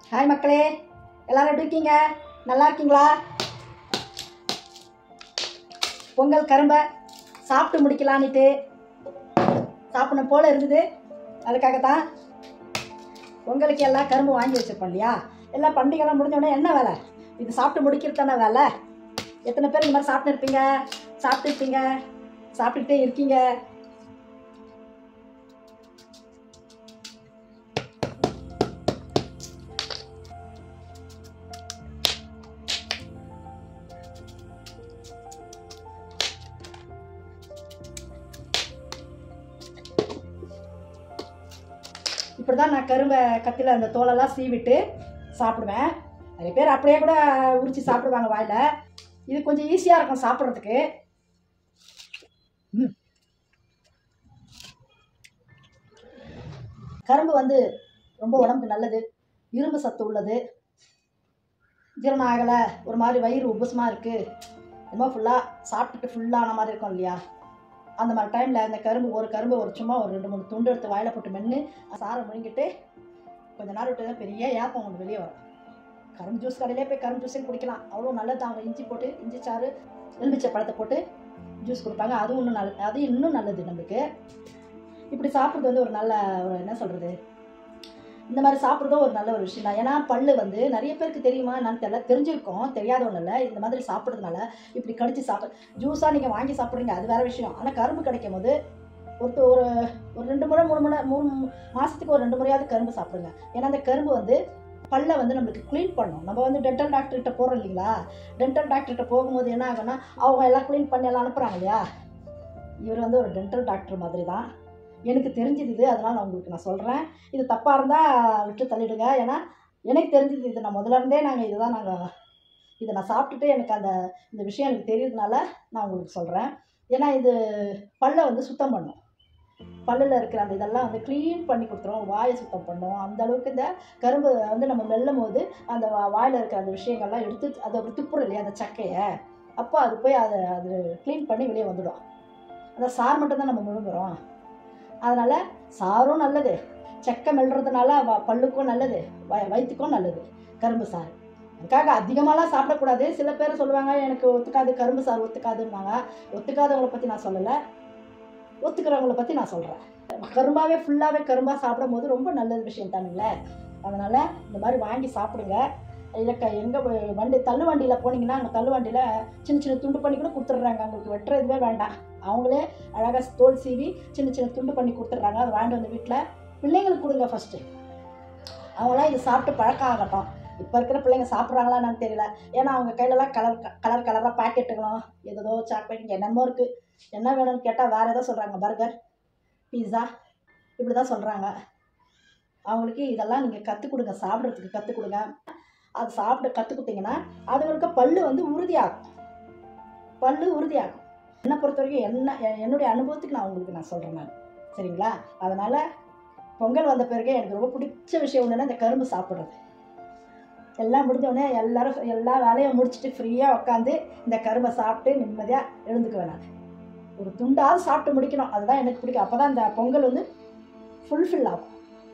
Hi மக்களே எல்லாரும் எப்படி இருக்கீங்க நல்லா இருக்கீங்களா பொங்கல் கரும்பை சாப்பிட்டு முடிக்கலான்னுட்டு சாப்பிடணும் போல இருந்தது அதுக்காகத்தான் பொங்கலுக்கு எல்லாம் கரும்பு வாங்கி வச்சிருப்போம் இல்லையா எல்லாம் பண்டிகைலாம் முடிஞ்ச உடனே என்ன வேலை இது சாப்பிட்டு முடிக்கிறது தானே வேலை எத்தனை பேர் இந்த மாதிரி சாப்பிட்டு இருப்பீங்க சாப்பிட்டு இருப்பீங்க சாப்பிட்டுட்டே இருக்கீங்க இப்படி தான் நான் கரும்பை கத்தியில் அந்த தோலெல்லாம் சீவிட்டு சாப்பிடுவேன் நிறைய பேர் அப்படியே கூட உரிச்சு சாப்பிடுவாங்க வாயில் இது கொஞ்சம் ஈஸியாக இருக்கும் சாப்பிட்றதுக்கு ம். கரும்பு வந்து ரொம்ப உடம்புக்கு நல்லது இரும்பு சத்து உள்ளது ஜீரணம் ஆகலை ஒரு மாதிரி வயிறு உபசமாக இருக்குது ரொம்ப ஃபுல்லாக சாப்பிட்டுட்டு ஃபுல்லான மாதிரி இருக்கும் இல்லையா அந்த மாதிரி டைமில் அந்த கரும்பு ஒரு கரும்பு ஒரு சும்மா ஒரு ரெண்டு மூணு துண்டு எடுத்து வாயில் போட்டு மென்று சாரை முழுங்கிட்டு கொஞ்ச நேரம் விட்டு தான் பெரிய ஏப்பம் ஒன்று வெளியே வரும் கரும்பு ஜூஸ் கடையிலே போய் கரும்பு ஜூஸே குடிக்கலாம் அவ்வளோ நல்லது அவங்க இஞ்சி போட்டு இஞ்சி சாறு எலுமிச்சை பழத்தை போட்டு ஜூஸ் கொடுப்பாங்க அதுவும் இன்னும் நல்ல அது இன்னும் நல்லது நம்மளுக்கு இப்படி சாப்பிட்றது வந்து ஒரு நல்ல ஒரு என்ன சொல்கிறது இந்த மாதிரி சாப்பிட்றதும் ஒரு நல்ல ஒரு விஷயம் தான் ஏன்னா பல்லு வந்து நிறைய பேருக்கு தெரியுமா என்னன்னு தெரியல தெரிஞ்சிருக்கோம் தெரியாத ஒன்றும் இல்லை இந்த மாதிரி சாப்பிட்றதுனால இப்படி கடிச்சு சாப்பிட ஜூஸாக நீங்கள் வாங்கி சாப்பிட்றீங்க அது வேற விஷயம் ஆனால் கரும்பு கிடைக்கும் போது ஒரு ஒரு ஒரு ரெண்டு முறை மூணு முறை மூணு மாதத்துக்கு ஒரு ரெண்டு முறையாவது கரும்பு சாப்பிடுங்க ஏன்னா அந்த கரும்பு வந்து பல்லை வந்து நம்மளுக்கு க்ளீன் பண்ணும் நம்ம வந்து டென்டல் டாக்டர்கிட்ட போகிறோம் இல்லைங்களா டென்டல் டாக்டர்கிட்ட போகும்போது என்ன ஆகும்னா அவங்க எல்லாம் க்ளீன் பண்ணி எல்லாம் அனுப்புகிறாங்க இல்லையா இவர் வந்து ஒரு டென்டல் டாக்டர் மாதிரி தான் எனக்கு தெரிஞ்சது இது அதனால் நான் உங்களுக்கு நான் சொல்கிறேன் இது தப்பாக இருந்தால் விட்டு தள்ளிடுங்க ஏன்னா எனக்கு தெரிஞ்சது இது நான் முதல்ல இருந்தே நாங்கள் இதுதான் நாங்கள் இதை நான் சாப்பிட்டுட்டு எனக்கு அந்த இந்த விஷயம் எனக்கு தெரியுதுனால நான் உங்களுக்கு சொல்கிறேன் ஏன்னா இது பல்லை வந்து சுத்தம் பண்ணும் பல்லில் இருக்கிற அந்த இதெல்லாம் வந்து க்ளீன் பண்ணி கொடுத்துரும் வாயை சுத்தம் பண்ணும் அந்த அளவுக்கு இந்த கரும்பு வந்து நம்ம மெல்லும் போது அந்த வா- வாயில இருக்கிற அந்த விஷயங்கள்லாம் எடுத்து அதை அப்படி துப்புறோம் இல்லையா அந்த சக்கையை அப்போ அது போய் அதை அது க்ளீன் பண்ணி வெளியே வந்துடும் அந்த சார் மட்டும்தான் நம்ம முழுங்குறோம் அதனால் சாரும் நல்லது செக்கை மெல்றதுனால வ- பல்லுக்கும் நல்லது வ வயிற்றுக்கும் நல்லது கரும்பு சாறு அதுக்காக அதிகமாலாம் சாப்பிடக்கூடாது சில பேர் சொல்லுவாங்க எனக்கு ஒத்துக்காது கரும்பு சாறு ஒத்துக்காதுன்னாங்க ஒத்துக்காதவங்களை பற்றி நான் சொல்லலை ஒத்துக்கிறவங்கள பற்றி நான் சொல்கிறேன் கரும்பாவே ஃபுல்லாகவே கரும்பாக சாப்பிடும் போது ரொம்ப நல்ல விஷயம் தானுங்களே அதனால் இந்த மாதிரி வாங்கி சாப்பிடுங்க இல்லை க எங்கே வண்டி தள்ளு வண்டியில் போனீங்கன்னா அங்கே தள்ளு வண்டியில் சின்ன சின்ன துண்டு பண்ணி கூட கொடுத்துட்றாங்க அவங்களுக்கு வெட்டுறதுவே வேண்டாம் அவங்களே அழகாக தோல் சீவி சின்ன சின்ன துண்டு பண்ணி கொடுத்துட்றாங்க அதை வாங்கிட்டு வந்து வீட்டில் பிள்ளைங்களுக்கு கொடுங்க ஃபஸ்ட்டு அவங்களாம் இது சாப்பிட்டு பழக்கம் ஆகட்டும் இப்போ இருக்கிற பிள்ளைங்க சாப்பிட்றாங்களா என்னன்னு தெரியல ஏன்னா அவங்க கையிலலாம் கலர் கலர் கலராக பாக்கெட்டுகளும் ஏதோ சாக்லேட் என்னென்னமோ இருக்குது என்ன வேணும்னு கேட்டால் வேறு ஏதோ சொல்கிறாங்க பர்கர் பீஸா இப்படி தான் சொல்கிறாங்க அவங்களுக்கு இதெல்லாம் நீங்கள் கற்றுக் கொடுங்க சாப்பிட்றதுக்கு கற்றுக் கொடுங்க அது சாப்பிட கற்றுக் கொடுத்தீங்கன்னா அதுங்களுக்கு பல்லு வந்து உறுதியாகும் பல்லு உறுதியாகும் என்னை பொறுத்த வரைக்கும் என்ன எ- என்னுடைய அனுபவத்துக்கு நான் உங்களுக்கு நான் சொல்கிறேன் நான் சரிங்களா அதனால் பொங்கல் வந்த பிறகு எனக்கு ரொம்ப பிடிச்ச விஷயம் ஒன்றுன்னா இந்த கரும்பு சாப்பிட்றது எல்லாம் முடிஞ்ச உடனே எல்லாரும் எல்லா வேலையும் முடிச்சுட்டு ஃப்ரீயாக உட்காந்து இந்த கரும்பை சாப்பிட்டு நிம்மதியாக எழுந்துக்குவேன் நான் ஒரு துண்டாவது சாப்பிட்டு முடிக்கணும் அதுதான் எனக்கு பிடிக்கும் அப்போ தான் இந்த பொங்கல் வந்து ஃபுல்ஃபில் ஆகும்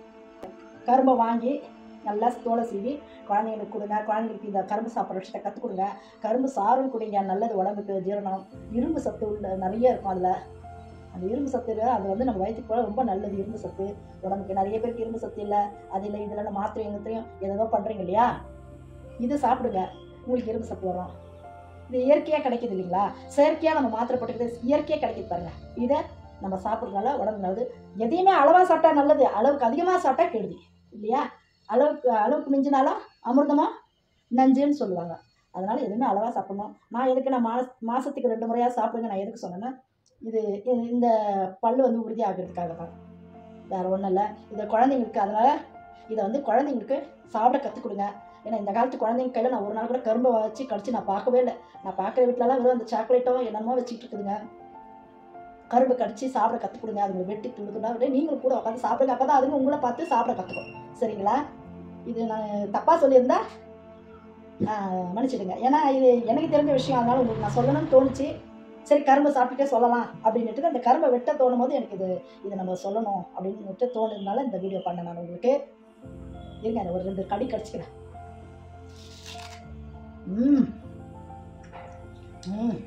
கரும்பை வாங்கி நல்லா தோலை சீவி குழந்தைங்களுக்கு கொடுங்க குழந்தைங்களுக்கு இந்த கரும்பு சாப்பிட்ற விஷயத்தை கற்றுக் கொடுங்க கரும்பு சாறும் குடிங்க நல்லது உடம்புக்கு ஜீரணம் இரும்பு சத்து உள்ள நிறைய இருக்கும் அதில் அந்த இரும்பு சத்து இருக்கு, அது வந்து நம்ம வயிற்றுக்கு போல ரொம்ப நல்லது இரும்பு சத்து உடம்புக்கு நிறைய பேருக்கு இரும்பு சத்து இல்லை அது இல்லை இதில் நம்ம மாத்திரை எங்கத்தையும் ஏதோ பண்ணுறீங்க இல்லையா இது சாப்பிடுங்க உங்களுக்கு இரும்பு சத்து வரும் இது இயற்கையாக கிடைக்குது இல்லைங்களா செயற்கையாக நம்ம மாத்திரை போட்டுக்கிறது இயற்கையாக கிடைக்குது பாருங்க இதை நம்ம சாப்பிட்றதுனால உடம்பு நல்லது எதையுமே அளவாக சாப்பிட்டா நல்லது அளவுக்கு அதிகமாக சாப்பிட்டா கெடுதி இல்லையா அளவுக்கு அளவுக்கு மிஞ்சினாலும் அமிர்தமா நஞ்சுன்னு சொல்லுவாங்க அதனால எதுவுமே அளவாக சாப்பிடணும் நான் எதுக்கு நான் மாச மாதத்துக்கு ரெண்டு முறையாக சாப்பிடுங்க நான் எதுக்கு சொன்னேன்னா இது இது- இந்த பல்லு வந்து உறுதி ஆகிறதுக்காக தான் வேறு ஒன்றும் இல்லை இதை குழந்தைங்களுக்கு அதனால் இதை வந்து குழந்தைங்களுக்கு சாப்பிட கற்றுக் கொடுங்க ஏன்னா இந்த காலத்து குழந்தைங்க கையில் நான் ஒரு நாள் கூட கரும்பை வச்சு கடிச்சு நான் பார்க்கவே இல்லை நான் பார்க்குற வீட்டிலலாம் வெறும் அந்த சாக்லேட்டோ என்னமோ வச்சுக்கிட்டு இருக்குதுங்க கரும்பு கடிச்சு சாப்பிட கற்றுக் கொடுங்க அதுங்களை வெட்டி துண்டு துண்டா விட நீங்களும் கூட உட்காந்து சாப்பிடுங்க அப்போ தான் அதுங்க உங்களை பார்த்து சாப்பிட கற்றுக்கும் சரிங்களா இது நான் தப்பாக சொல்லியிருந்தா ஆஹ், மன்னிச்சிடுங்க ஏன்னா இது எனக்கு தெரிஞ்ச விஷயம் அதனால உங்களுக்கு நான் சொல்லணும்னு தோணுச்சு சரி கரும்பு சாப்பிட்டுட்டே சொல்லலாம் அப்படின்னுட்டு அந்த கரும்பை வெட்ட தோணும் போது எனக்கு இது இதை நம்ம சொல்லணும் அப்படின்னு தோணுதுனால இந்த வீடியோ பண்ணேன் நான் உங்களுக்கு இருங்க அந்த ஒரு ரெண்டு கடி கடிச்சுக்கிறேன் ம் ம்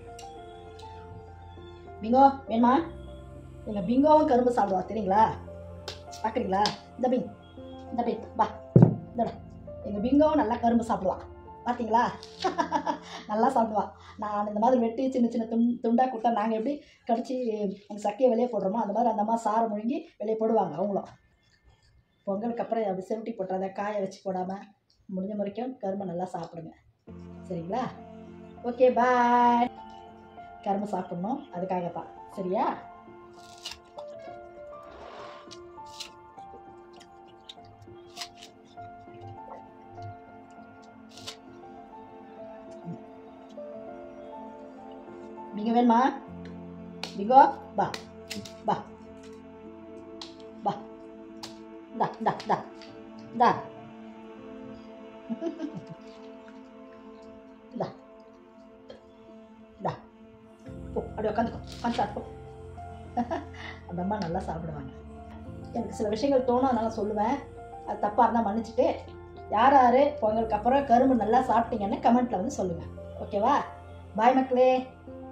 பிங்கோ வேணுமா எங்கள் பிங்கோவும் கரும்பு சாப்பிடுவா தெரியுங்களா பார்க்குறீங்களா இந்த பிங் இந்த பிங் பா இந்த எங்கள் பிங்கோவும் நல்லா கரும்பு சாப்பிடுவா பார்த்தீங்களா நல்லா சாப்பிடுவா நான் இந்த மாதிரி வெட்டி சின்ன சின்ன துண் துண்டாக கொடுத்தா நாங்கள் எப்படி கடிச்சு எங்கள் சக்கையை வெளியே போடுறோமோ அந்த மாதிரி அந்த மாதிரி சாரை முழுங்கி வெளியே போடுவாங்க அவங்களும் பொங்கலுக்கு அப்புறம் அப்படி செவட்டி போட்டுறத காய வச்சு போடாமல் முடிஞ்ச வரைக்கும் கரும்பு நல்லா சாப்பிடுங்க சரிங்களா ஓகே பாய் கரும்பு சாப்பிட்ணும் அதுக்காக தான் சரியா நீங்க வேணுமா பிங்கோ பா பா பா இந்தா இந்தா இந்தா இந்தா இந்தா இந்தா போ அப்படியே உட்காந்துக்கோ உட்காந்து சாப்பிட்டு போ அந்த அம்மா நல்லா சாப்பிடுவாங்க எனக்கு சில விஷயங்கள் தோணும் அதனால சொல்லுவேன் அது தப்பாக இருந்தால் மன்னிச்சுட்டு யார் யார் பொங்கலுக்கு அப்புறம் கரும்பு நல்லா சாப்பிட்டீங்கன்னு கமெண்ட்டில் வந்து சொல்லுங்கள் ஓகேவா பாய் மக்களே